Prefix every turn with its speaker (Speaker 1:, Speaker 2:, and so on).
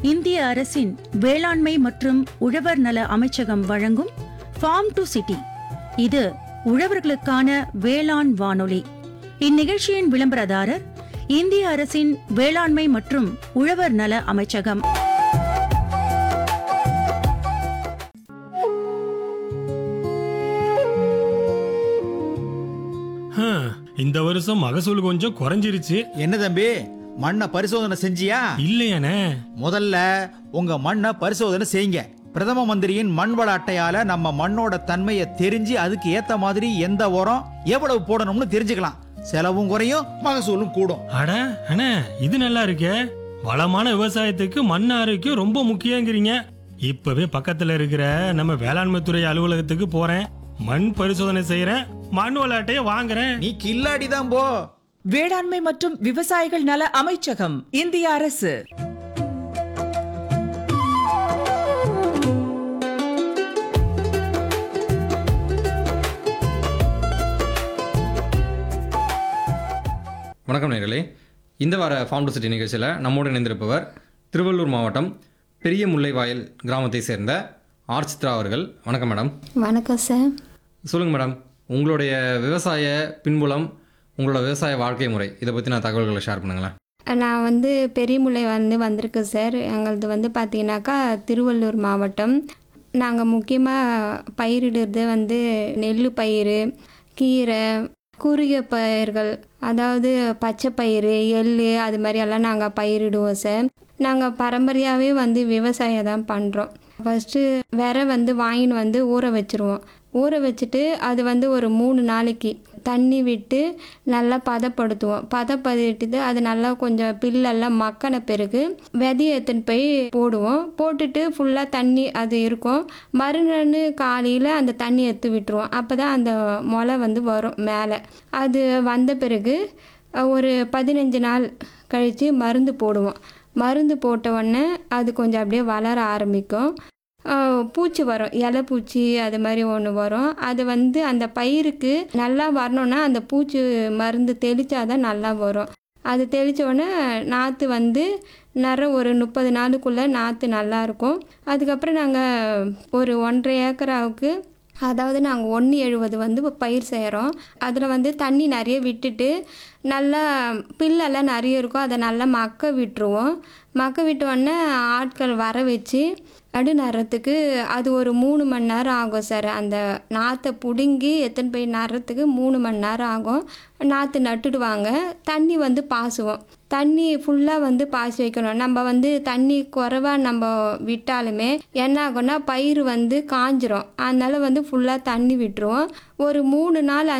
Speaker 1: இந்திய அரசின் வேளாண்மை மற்றும் உழவர் நல அமைச்சகம் வழங்கும் ஃபார்ம் டு சிட்டி இது உழவர்களுக்கான வேளாண் வானொலி இந்நிகழ்ச்சியின் விளம்பரதாரர் இந்திய அரசின் வேளாண்மை மற்றும் உழவர் நல அமைச்சகம்
Speaker 2: ஹம், இந்த வருஷம் மகசூல் கொஞ்சம் குறைஞ்சிருச்சு
Speaker 3: என்ன தம்பி மண்ணை பரிசோதனை செஞ்சியா
Speaker 2: இல்லையானே
Speaker 3: முதல்ல உங்க மண்ணை பரிசோதனை செய்யுங்க பிரதம மந்திரியின் மண் வள அட்டையால நம்ம மண்ணோட தன்மையை தெரிஞ்சு அதுக்கு ஏத்த மாதிரி எந்த உரம் எவ்வளவு போடணும்னு தெரிஞ்சுக்கலாம் செலவும் குறையும் மகசூலும் கூடும்
Speaker 2: அட அண்ணே இது நல்லா இருக்கே வளமான விவசாயத்துக்கு மண் ஆரோக்கியம் ரொம்ப முக்கியங்கிறீங்க இப்பவே பக்கத்துல இருக்கிற நம்ம வேளாண்மை துறை அலுவலகத்துக்கு போறேன் மண் பரிசோதனை செய்யறேன் மண் விளையாட்டையே வாங்குறேன்
Speaker 3: நீ கில்லாடி தான் போ
Speaker 4: வேளாண்மை மற்றும் விவசாயிகள் நல அமைச்சகம் இந்திய அரசு
Speaker 5: வணக்கம் நேர்களே இந்த வார ஃபார்ம் டு சிட்டி நிகழ்ச்சியில் நம்மோடு இணைந்திருப்பவர் திருவள்ளூர் மாவட்டம் பெரிய முல்லைவாயல் கிராமத்தை சேர்ந்த ஆர் சித்ரா அவர்கள் வணக்கம் மேடம்
Speaker 6: வணக்கம் சார்
Speaker 5: சொல்லுங்கள் மேடம் உங்களுடைய விவசாய பின்புலம் உங்களோட விவசாய வாழ்க்கை முறை இதை பற்றி நான் தகவல்களை ஷேர் பண்ணுங்களேன்
Speaker 6: நான் வந்து பெரியமுல்லை வந்து வந்திருக்கேன் சார் எங்களது வந்து பார்த்தீங்கன்னாக்கா திருவள்ளூர் மாவட்டம் நாங்கள் முக்கியமாக பயிரிடுறது வந்து நெல் பயிர் கீரை குறுகிய பயிர்கள் அதாவது பச்சை பயிறு எள் அது மாதிரி எல்லாம் நாங்கள் பயிரிடுவோம் சார் நாங்கள் பரம்பரையாகவே வந்து விவசாயம் தான் பண்ணுறோம் ஃபஸ்ட்டு விரை வந்து வாங்கின்னு வந்து ஊற வச்சுருவோம் ஊற வச்சுட்டு அது வந்து ஒரு மூணு நாளைக்கு தண்ணி விட்டு நல்லா பதப்படுத்துவோம் பதப்படுத்திட்டு அது நல்லா கொஞ்சம் பில்லெல்லாம் மக்கின பிறகு விதைய எடுத்துன்னு போய் போடுவோம் போட்டுட்டு ஃபுல்லாக தண்ணி அது இருக்கும் மறுநாள் காலையில் அந்த தண்ணி எடுத்து விட்டுருவோம் அப்போ தான் அந்த முளை வந்து வரும் மேலே அது வந்த பிறகு அஹ், ஒரு பதினஞ்சு நாள் கழித்து மருந்து போடுவோம் மருந்து போட்ட உடனே அது கொஞ்சம் அப்படியே வளர ஆரம்பிக்கும் ஆஹ் பூச்சி வரும் இலை பூச்சி அது மாதிரி ஒன்று வரும் அது வந்து அந்த பயிருக்கு நல்லா வரணும்னா அந்த பூச்சி மருந்து தெளித்தாதான் நல்லா வரும் அது தெளித்த உடனே நாற்று வந்து நிற ஒரு முப்பது நாளுக்குள்ளே நாற்று நல்லாயிருக்கும் அதுக்கப்புறம் நாங்கள் ஒரு ஒன்றரை ஏக்கராவுக்கு அதாவது நாங்கள் ஒன்று எழுபது வந்து பயிர் செய்கிறோம் அதில் வந்து தண்ணி நிறைய விட்டுட்டு நல்லா பில்லெல்லாம் நிறைய இருக்கும் அதை நல்லா மக்க விட்டுருவோம் மக்க விட்ட உடனே ஆட்கள் வர வச்சு நடு நடுறதுக்கு அது ஒரு மூணு மணி நேரம் ஆகும் சார் அந்த நாற்றை பிடுங்கி எத்தனை போய் நடுறதுக்கு மூணு மணி நேரம் ஆகும் நாற்று நட்டுடுவாங்க தண்ணி வந்து பாசுவோம் தண்ணி ஃபுல்லாக வந்து பாசி வைக்கணும் நம்ம வந்து தண்ணி குறைவா நம்ம விட்டாலுமே என்ன ஆகும்னா பயிர் வந்து காஞ்சிரும் அதனால வந்து ஃபுல்லாக தண்ணி விட்டுருவோம் ஒரு மூணு நாள்